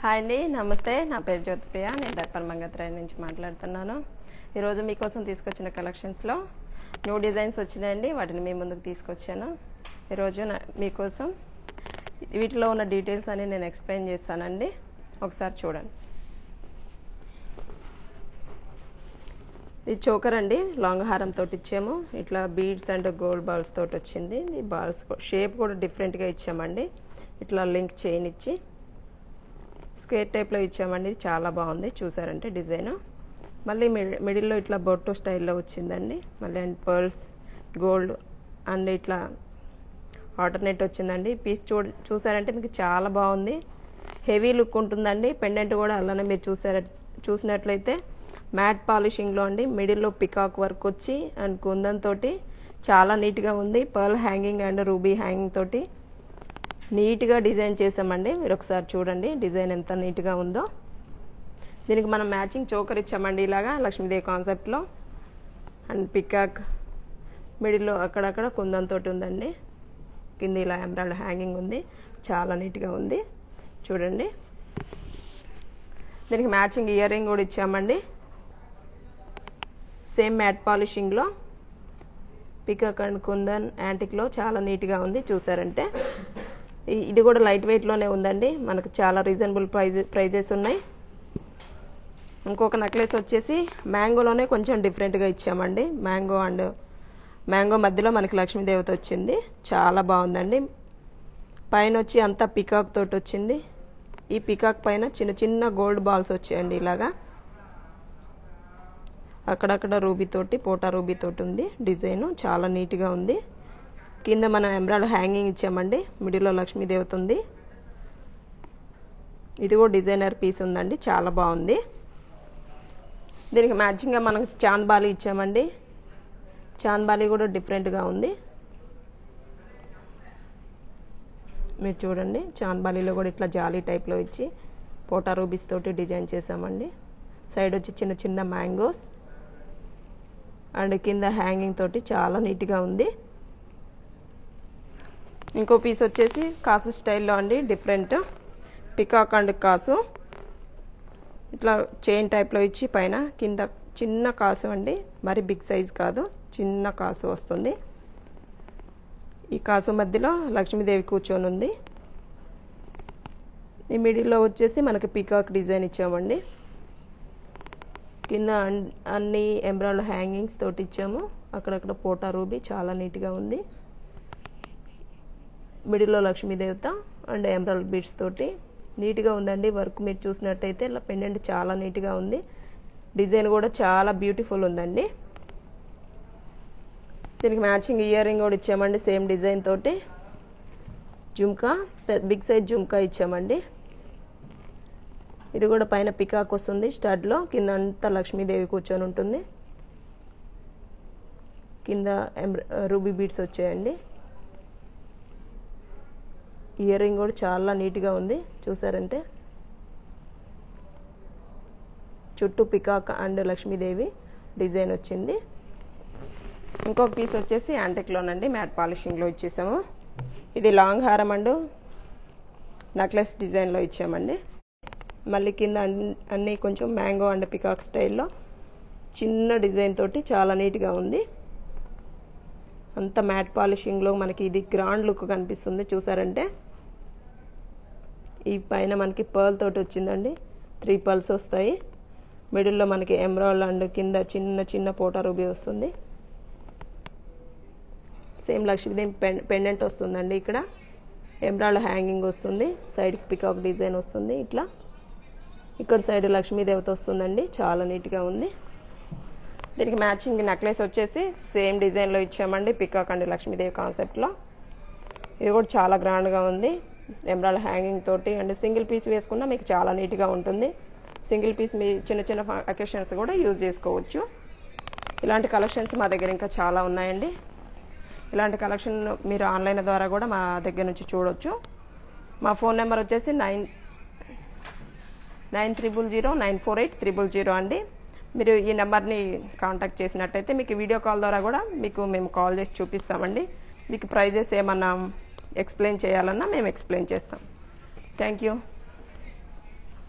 hi అండి నమస్తే నా పేరు జ్యోతిప్రియ నేను దర్పణ మంగత్రాయ్ నుంచి మాట్లాడుతున్నాను ఈరోజు మీకోసం తీసుకొచ్చిన కలెక్షన్స్లో న్యూ డిజైన్స్ వచ్చినాయండి వాటిని మీ ముందుకు తీసుకొచ్చాను ఈరోజు నా మీకోసం వీటిలో ఉన్న డీటెయిల్స్ అని నేను ఎక్స్ప్లెయిన్ చేస్తానండి ఒకసారి చూడండి ఇది చోకర్ అండి లాంగ్ హారం తోటి ఇచ్చాము ఇట్లా బీడ్స్ అండ్ గోల్డ్ బాల్స్ తోటి వచ్చింది ఈ బాల్స్ షేప్ కూడా డిఫరెంట్గా ఇచ్చామండి ఇట్లా లింక్ చైన్ ఇచ్చి స్క్వేర్ టైప్లో ఇచ్చామండి ఇది చాలా బాగుంది చూసారంటే డిజైన్ మళ్ళీ మిడిల్లో ఇట్లా బొట్టు స్టైల్లో వచ్చిందండి మళ్ళీ అండ్ పర్ల్స్ గోల్డ్ అండ్ ఇట్లా ఆల్టర్నేట్ వచ్చిందండి పీస్ చూ చూసారంటే మీకు చాలా బాగుంది హెవీ లుక్ ఉంటుందండి పెండెంట్ కూడా అలానే మీరు చూసార చూసినట్లయితే మ్యాట్ పాలిషింగ్లో అండి మిడిల్లో పికాక్ వర్క్ వచ్చి అండ్ కుందన్ తోటి చాలా నీట్గా ఉంది pearl hanging and ruby hanging తోటి నీట్గా డిజైన్ చేసామండి మీరు ఒకసారి చూడండి డిజైన్ ఎంత నీట్గా ఉందో దీనికి మనం మ్యాచింగ్ చోకర్ ఇచ్చామండి ఇలాగా లక్ష్మీదేవి కాన్సెప్ట్లో అండ్ పికాక్ మిడిల్లో అక్కడక్కడ కుందంతో ఉందండి కింద ఇలా ఎంబ్రాయిడ్ హ్యాంగింగ్ ఉంది చాలా నీట్గా ఉంది చూడండి దీనికి మ్యాచింగ్ ఇయర్ రింగ్ కూడా ఇచ్చామండి సేమ్ మ్యాట్ పాలిషింగ్లో పికాక్ అండ్ కుందన్ యాంటిక్లో చాలా నీట్గా ఉంది చూసారంటే ఇది కూడా లైట్ వెయిట్లోనే ఉందండి మనకు చాలా రీజనబుల్ ప్రైజ్ ప్రైజెస్ ఉన్నాయి ఇంకొక నెక్లెస్ వచ్చేసి మ్యాంగోలోనే కొంచెం డిఫరెంట్గా ఇచ్చామండి మ్యాంగో అండ్ మ్యాంగో మధ్యలో మనకి లక్ష్మీదేవత వచ్చింది చాలా బాగుందండి పైన వచ్చి అంతా పికాక్ తోటి వచ్చింది ఈ పికాక్ పైన చిన్న చిన్న గోల్డ్ బాల్స్ వచ్చాయండి ఇలాగా అక్కడక్కడ రూబీ తోటి పోటా రూబీ తోటి ఉంది డిజైన్ చాలా నీట్గా ఉంది కింద మనం ఎంబ్రాయిడ్ హ్యాంగింగ్ ఇచ్చామండి మిడిల్లో లక్ష్మీదేవత ఉంది ఇది కూడా డిజైనర్ పీస్ ఉందండి చాలా బాగుంది దీనికి మ్యాచింగ్గా మనకు చాంద్బాలి ఇచ్చామండి చాంద్బాలి కూడా డిఫరెంట్గా ఉంది మీరు చూడండి చాంద్బాలీలో కూడా ఇట్లా జాలీ టైప్లో ఇచ్చి పోటా రూబీస్ తోటి డిజైన్ చేసామండి సైడ్ వచ్చి చిన్న చిన్న మ్యాంగోస్ అండ్ కింద హ్యాంగింగ్ తోటి చాలా నీట్గా ఉంది ఇంకో పీస్ వచ్చేసి కాసు స్టైల్లో అండి డిఫరెంట్ పికాక్ అండ్ కాసు ఇట్లా చైన్ టైప్లో ఇచ్చి పైన కింద చిన్న కాసు అండి మరి బిగ్ సైజ్ కాదు చిన్న కాసు వస్తుంది ఈ కాసు మధ్యలో లక్ష్మీదేవి కూర్చొని ఉంది ఈ మిడిల్లో వచ్చేసి మనకి పికాక్ డిజైన్ ఇచ్చామండి కింద అన్ని ఎంబ్రాయిడ్ హ్యాంగింగ్స్ తోటి ఇచ్చాము అక్కడక్కడ పోటా రూబీ చాలా నీట్గా ఉంది మిడిల్లో లక్ష్మీదేవత అండ్ ఎంబ్రాయిడ్ బీడ్స్ తోటి నీట్గా ఉందండి వర్క్ మీరు చూసినట్టయితే ఇలా పెండెంట్ చాలా నీట్గా ఉంది డిజైన్ కూడా చాలా బ్యూటిఫుల్ ఉందండి దీనికి మ్యాచింగ్ ఇయర్ రింగ్ కూడా ఇచ్చామండి సేమ్ డిజైన్ తోటి జుమ్కా బిగ్ సైజ్ జుమ్కా ఇచ్చామండి ఇది కూడా పైన పికాక్ వస్తుంది స్టడ్లో కింద అంతా లక్ష్మీదేవి కూర్చొని ఉంటుంది కింద రూబీ బీడ్స్ వచ్చాయండి ఇయర్ రింగ్ కూడా చాలా నీట్గా ఉంది చూసారంటే చుట్టూ పికాక్ అండ్ లక్ష్మీదేవి డిజైన్ వచ్చింది ఇంకొక పీస్ వచ్చేసి యాంటిక్లోనండి మ్యాట్ పాలిషింగ్లో ఇచ్చేసాము ఇది లాంగ్ హారం అండ్ నెక్లెస్ డిజైన్లో ఇచ్చామండి మళ్ళీ కింద అన్నీ కొంచెం మ్యాంగో అండ్ పికాక్ స్టైల్లో చిన్న డిజైన్ తోటి చాలా నీట్గా ఉంది అంత మ్యాట్ పాలిషింగ్లో మనకి ఇది గ్రాండ్ లుక్ కనిపిస్తుంది చూసారంటే ఈ పైన మనకి పర్ల్ తోటి వచ్చిందండి త్రీ పర్ల్స్ వస్తాయి మిడిల్లో మనకి ఎమరాల్డ్ అండ్ కింద చిన్న చిన్న పోటా రూబీ వస్తుంది సేమ్ లక్ష్మీదేవి పెన్ పెండెంట్ వస్తుందండి ఇక్కడ ఎమరాల్డ్ హ్యాంగింగ్ వస్తుంది సైడ్కి పికాక్ డిజైన్ వస్తుంది ఇట్లా ఇక్కడ సైడ్ లక్ష్మీదేవత వస్తుందండి చాలా నీట్గా ఉంది దీనికి మ్యాచింగ్ నెక్లెస్ వచ్చేసి సేమ్ డిజైన్లో ఇచ్చామండి పికాక్ అండి లక్ష్మీదేవి కాన్సెప్ట్లో ఇది కూడా చాలా గ్రాండ్గా ఉంది ఎమరాల్డ్ హ్యాంగింగ్ తోటి అండ్ సింగిల్ పీస్ వేసుకున్నా మీకు చాలా నీట్గా ఉంటుంది సింగిల్ పీస్ మీ చిన్న చిన్న అకేషన్స్ కూడా యూజ్ చేసుకోవచ్చు ఇలాంటి కలెక్షన్స్ మా దగ్గర ఇంకా చాలా ఉన్నాయండి ఇలాంటి కలెక్షన్ మీరు ఆన్లైన్ ద్వారా కూడా మా దగ్గర నుంచి చూడొచ్చు మా ఫోన్ నెంబర్ వచ్చేసి nine nine triple zero nine four eight triple zero అండి మీరు ఈ నెంబర్ని కాంటాక్ట్ చేసినట్టయితే మీకు వీడియో కాల్ ద్వారా కూడా మీకు మేము కాల్ చేసి చూపిస్తామండి మీకు ప్రైజెస్ ఏమన్నా ఎక్స్ప్లెయిన్ చేయాలన్నా మేము ఎక్స్ప్లెయిన్ చేస్తాం థ్యాంక్ యూ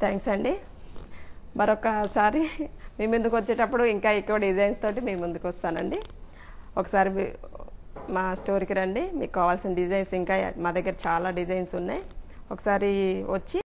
థ్యాంక్స్ అండి మరొకసారి మీ ముందుకు వచ్చేటప్పుడు ఇంకా ఎక్కువ డిజైన్స్ తోటి మీ ముందుకు వస్తానండి ఒకసారి మీ- మా స్టోర్కి రండి మీకు కావాల్సిన డిజైన్స్ ఇంకా మా దగ్గర చాలా డిజైన్స్ ఉన్నాయి ఒకసారి వచ్చి